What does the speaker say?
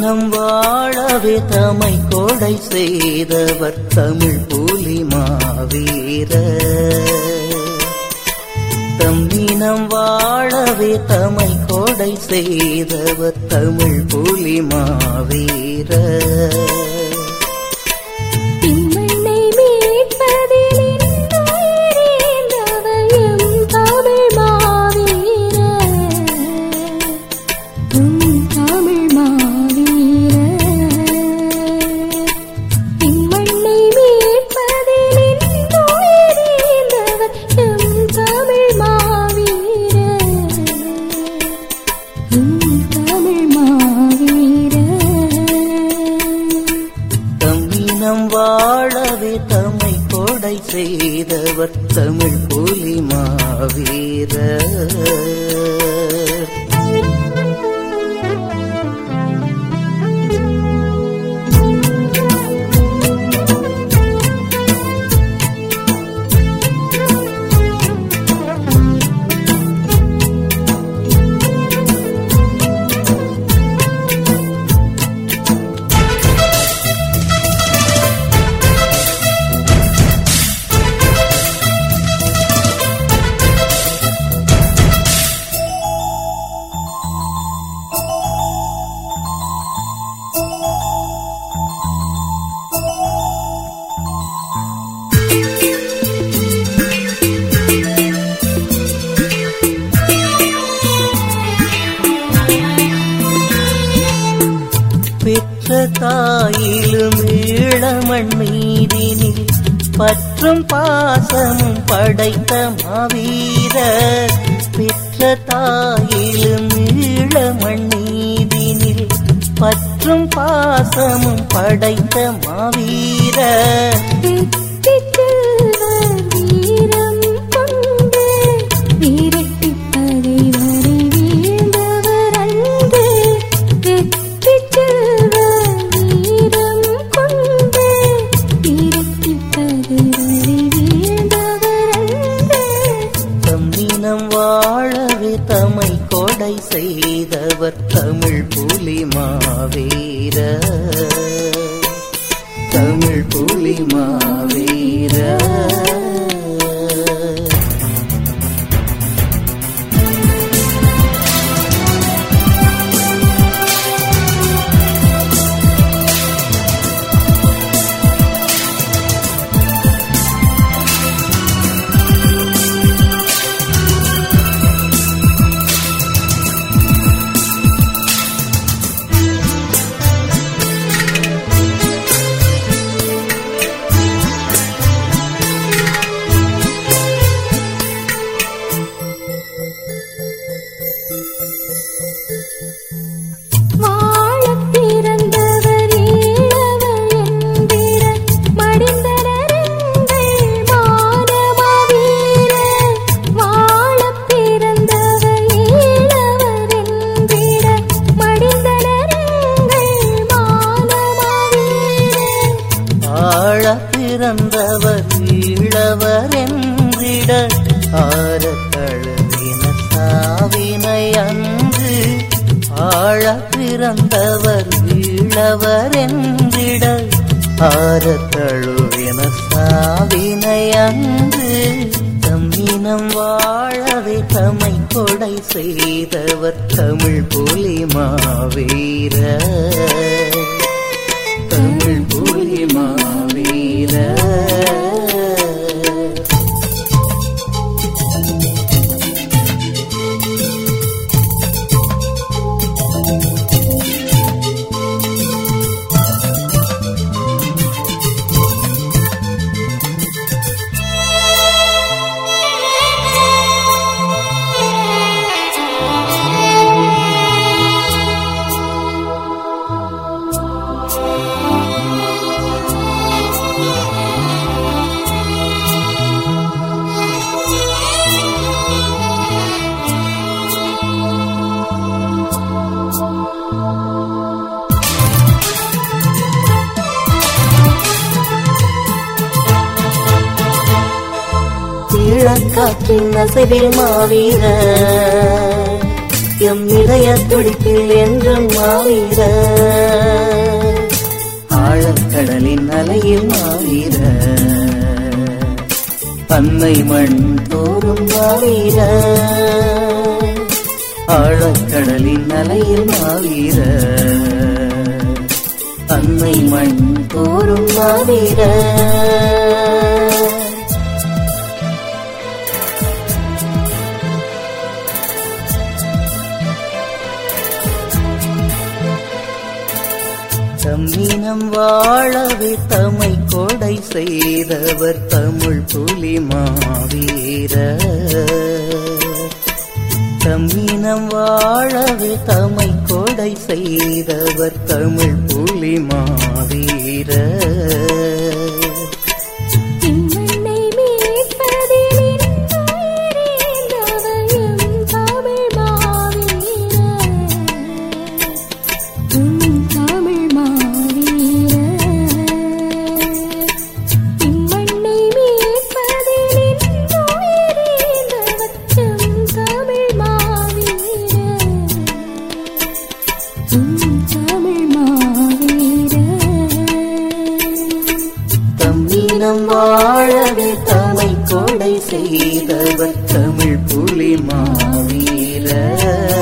தம்மினம் வாழவே தமை கொடை செய்தவர் தமிழ் புலி மாவீர தம்மினம் வாழவே தமை கொடை செய்தவர் தமிழ் புலி மாவீர திம்மண்ணை மீட்பதில் இன்னுயிரேந்தவர் எம் தமிழ் மாவீர. உம் தமிழ் மாவீர. திம்மண்ணை மீட்பதில் இன்னுயிரேந்தவர் எம் தமிழ் மாவீர. உம் தமிழ் மாவீர. தம்மினம் வாழவே தம்மை கொடை செய்தவர் தமிழ் புலி மாவீர பெற்ற தாயிலும் ஈழமண் மீதினில் பற்றும் பாசமும் படைத்த மாவீர பெற்ற தாயிலும் ஈழமண் மீதினில் பற்றும் பாசமும் படைத்த மாவீர வெற்றிச் செல்வர் வீரம் கொண்டு வீரட்டிப் பகைவரை வீழ்ந்தவர் அன்று. வெற்றிச் செல்வர் வீரம் கொண்டு வீரட்டிப் பகைவரை வீழ்ந்தவர் அன்று. தம்மினம் வாழவே தமை கொடை செய்தவர் தமிழ் புலி மாவீர தமிழ் புலி மாவீர வாழப் பிறந்தவர் ஈழவர் என்றிட மடிந்தனர் எங்கள் மானமாவீரர். வாழப் பிறந்தவர் ஈழவர் என்றிட மடிந்தனர் எங்கள் மானமாவீரர். ஆழ பிறந்தவர் ஈழவர் என்றிட ஆர தழுவின சாவினை அன்று ஆழ பிறந்தவர் ஈழவர் என்றிட ஆர தழுவின சாவினை அன்று தம்மினம் வாழவே தமை கொடை செய்தவர் தமிழ் புலி மாவீர தமிழ் புலி மாவீர ஈழக்காற்றின் அசைவில் மாவீர எம் இதய துடிப்பில் என்றும் மாவீர ஆழக்கடலின் அலையில் மாவீர அன்னை மண் தோறும் மாவீர ஆழக்கடலின் அலையில் மாவீர அன்னை மண் தோறும் மாவீர தம்மினம் வாழவே தமை கொடை செய்தவர் தமிழ் புலி மாவீர தம்மினம் வாழவே தமை கொடை செய்தவர் தமிழ் புலி மாவீர இம்மண்ணை மீட்பதில் உயிரேந்தவயும் தமிழ் மாவீர உம் தமிழ் மாவீர இம்மண்ணை மீட்பதில் உயிரேந்தவற்றும் தமிழ் மாவீர உம் தமிழ் மாவீர தம்மினம் வாழவே தமை கொடை செய்தவர் தமிழ் புலி மாவீர